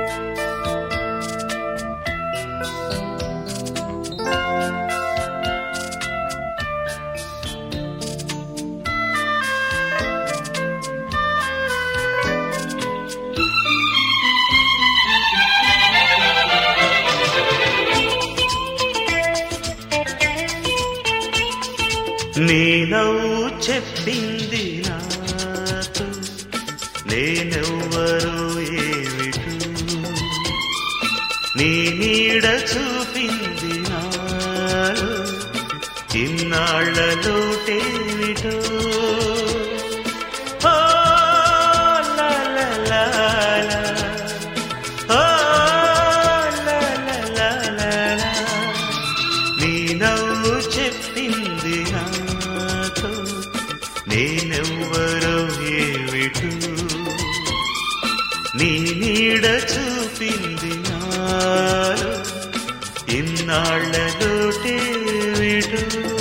నీ నవ్వు చెప్పింది నాతో నేనెవ్వరు ఏమిటు నీ నీడ చూపింది నాలో ఇన్నాళ్లలోటేమిటో ఓ, లా, లా, లా, లా. ఓ, లా, లా, లా, లా, లా. నీ నవ్వు చెప్పింది నాతో నేనెవ్వరో ఏమిటు నీ నీడ చూపింది నాలో ఇన్నాళ్లలోటేమిటు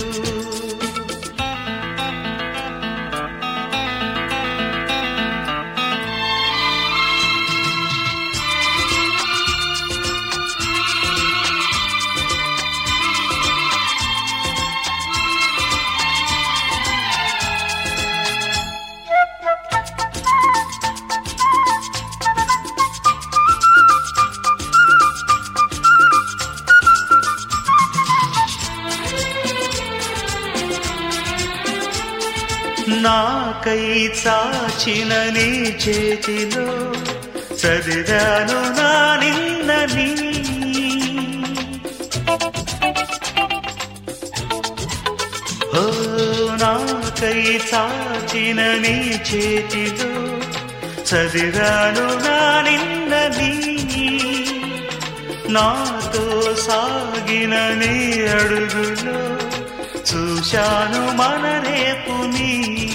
నాకై చాచిన నీ చేతిలో చదివాను నా నిన్న నీ ఓ నాకై చాచిన నీ చేతిలో చదివాను నా నిన్న నీ నాతో సాగిన నీ అడుగులో చూశాను మన రేపుని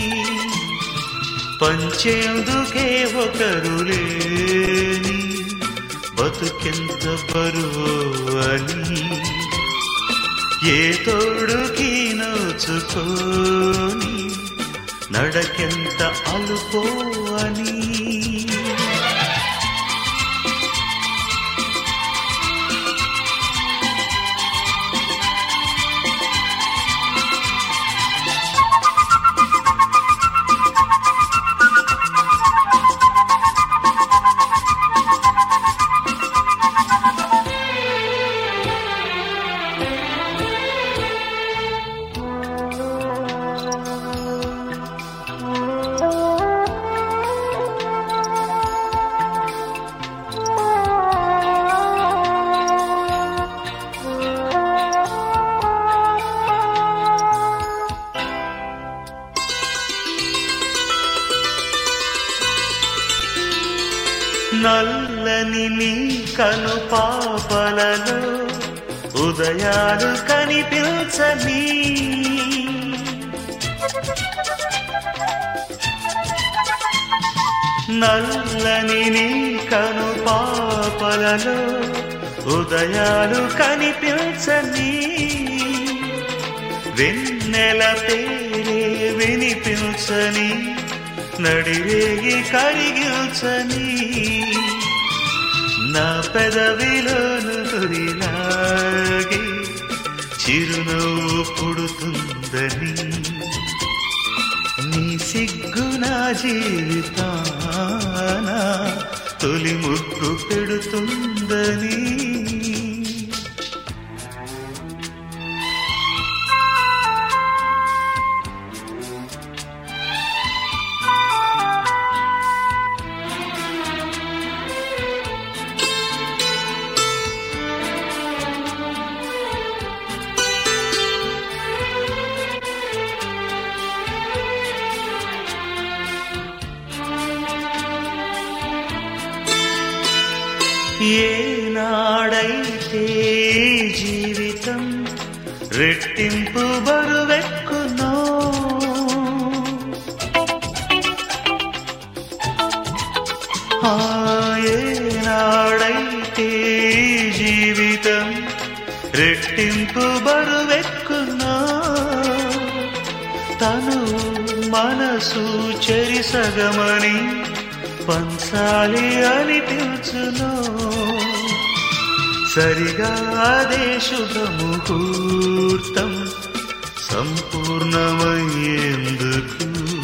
పంచేందుకే ఒకరు లేని బతుకెంత బరువు అని ఏ తోడుకి నోచుకోని నడకెంత అలుపో అని నల్లని నీ కను పాపలలో ఉదయాలు కనిపించని నల్లని నీ కను పాపలలో ఉదయాలు కనిపించని వెన్నెల పేరే వినిపించని నడిరేగి కరిగిల్చని నా పెదవిలోను తొలిలాగి చిరునవ్వు పుడుతుందని నీ సిగ్గు నా జీవితాన తొలి ముగ్గు పెడుతుందని ఏనాడైతే జీవితం రెట్టింపు బరువెక్కునో ఆ ఏనాడైతే జీవితం రెట్టింపు బరువెక్కునో తను మనసు చెరిసగమని పంచాలి అనిపించును సరిగా అదే శుభముహూర్తం సంపూర్ణమయ్యేందుకు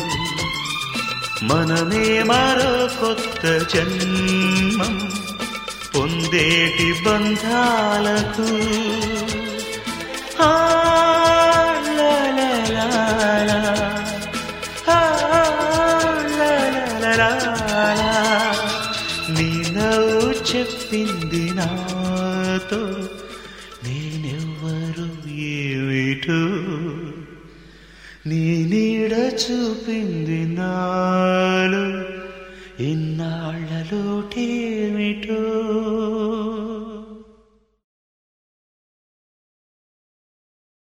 మనమే మరో కొత్త జన్మం పొందేటి బంధాలకు ఆ, లా, లా, లా, లా. ఆ, లా, లా, లా, లా. నీ నవ్వు చెప్పింది నాతో నేనెవ్వరు ఏమిటో నీ నీడ చూపింది నాలో ఇన్నాళ్ళలోటేమిటో